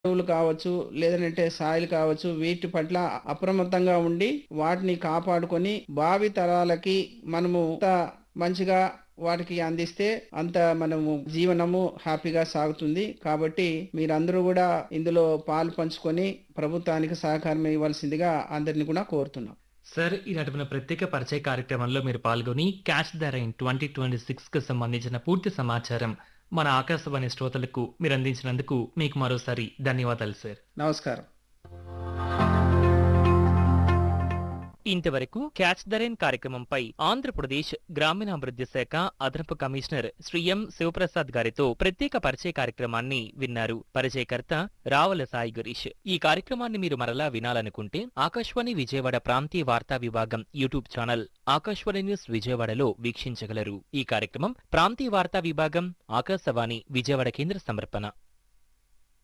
ఎరువులు కావచ్చు లేదంటే సాయిల్ కావచ్చు వీటి పట్ల అప్రమత్తంగా ఉండి వాటిని కాపాడుకొని భావి తరాలకి మనము ఎంత మంచిగా వాటికి అందిస్తే అంత మనము జీవనము హ్యాపీగా సాగుతుంది కాబట్టి మీరందరూ కూడా ఇందులో పాలు పంచుకొని ప్రభుత్వానికి సహకారం ఇవ్వాల్సిందిగా అందరిని కూడా కోరుతున్నాం సార్ ఈనాటి మన ప్రత్యేక పరిచయ కార్యక్రమంలో మీరు పాల్గొని catch the rain twenty twenty six కు సంబంధించిన పూర్తి సమాచారం మన ఆకాశవాణి శ్రోతలకు మీరు అందించినందుకు మీకు మరోసారి ధన్యవాదాలు సార్ నమస్కారం ఇంతవరకు క్యాచ్ ద రైన్ కార్యక్రమంపై ఆంధ్రప్రదేశ్ గ్రామీణాభివృద్ధి శాఖ అదనపు కమిషనర్ శ్రీ ఎం శివప్రసాద్ గారితో ప్రత్యేక పరిచయ కార్యక్రమాన్ని విన్నారు పరిచయకర్త రావల సాయి గురీష్ ఈ కార్యక్రమాన్ని మీరు మరలా వినాలనుకుంటే ఆకాశవాణి విజయవాడ ప్రాంతీయ వార్తా విభాగం యూట్యూబ్ ఛానల్ ఆకాశవాణి న్యూస్ విజయవాడలో వీక్షించగలరు ఈ కార్యక్రమం ప్రాంతీయ వార్తా విభాగం ఆకాశవాణి విజయవాడ కేంద్ర సమర్పణ